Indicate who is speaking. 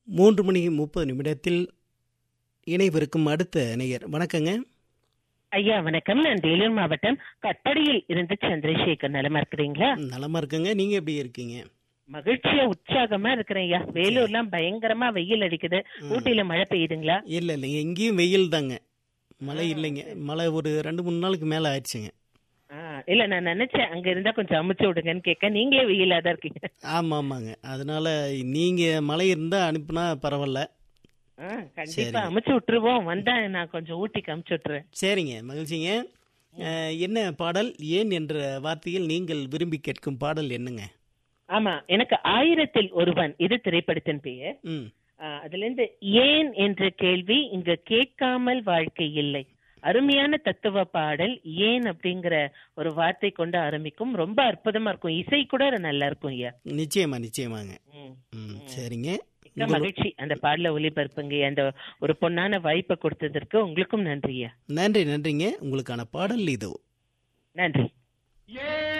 Speaker 1: மூன்று மணி முப்பது நிமிடத்தில் இணைவிருக்கும் அடுத்த நேயர் வணக்கங்க
Speaker 2: ஐயா வணக்கம் நான் வேலூர் மாவட்டம் கட்டடியில் இருந்து சந்திரசேகர் நலமா இருக்கிறீங்களா
Speaker 1: நலமா இருக்குங்க நீங்க எப்படி இருக்கீங்க
Speaker 2: மகிழ்ச்சியா உற்சாகமா இருக்கிறேன் ஐயா வேலூர்லாம் பயங்கரமா வெயில் அடிக்குது ஊட்டியில மழை பெய்யுதுங்களா
Speaker 1: இல்ல இல்லைங்க இங்கேயும் வெயில் தாங்க மழை இல்லைங்க மழை ஒரு ரெண்டு மூணு நாளுக்கு மேல ஆயிடுச்சுங்க
Speaker 2: ஆ, இல்ல நான் நினைச்சேன் அங்க இருந்தா கொஞ்சம் அமுச்சு விடுங்கன்னு கேட்க நீங்களே வெயிலா தான் இருக்கீங்க
Speaker 1: ஆமா ஆமாங்க அதனால நீங்க மழை இருந்தா அனுப்புனா பரவாயில்ல
Speaker 2: ஆ, கண்டிப்பா அமுச்சு விட்டுருவோம் வந்தா நான் கொஞ்சம் ஊட்டிக்கு அமுச்சு விட்டுறேன்
Speaker 1: சரிங்க மகிழ்ச்சிங்க அஹ், என்ன பாடல் ஏன் என்ற வார்த்தையில் நீங்கள் விரும்பி கேட்கும் பாடல் என்னங்க
Speaker 2: ஆமா எனக்கு ஆயிரத்தில் ஒருவன் இது திரைப்படத்தின் பெயர்
Speaker 1: ம்
Speaker 2: ஆ, அதுல இருந்து ஏன் என்ற கேள்வி இங்க கேட்காமல் வாழ்க்கை இல்லை அருமையான தத்துவ பாடல் ஏன் அப்படிங்கிற ஒரு வார்த்தை கொண்டு ஆரம்பிக்கும் ரொம்ப அற்புதமா இருக்கும் இசை கூட நல்லா இருக்கும் ஐயா
Speaker 1: நிச்சயமா நிச்சயமாங்க
Speaker 2: ம்.
Speaker 1: ம் சரிங்க
Speaker 2: மிக்க மகிழ்ச்சி அந்த பாடல ஒளிபரப்புங்க அந்த ஒரு பொன்னான வாய்ப்பை கொடுத்ததற்கு உங்களுக்கும் நன்றி ஐயா
Speaker 1: நன்றி நன்றிங்க உங்களுக்கான பாடல் இதோ
Speaker 2: நன்றி
Speaker 3: ஏன்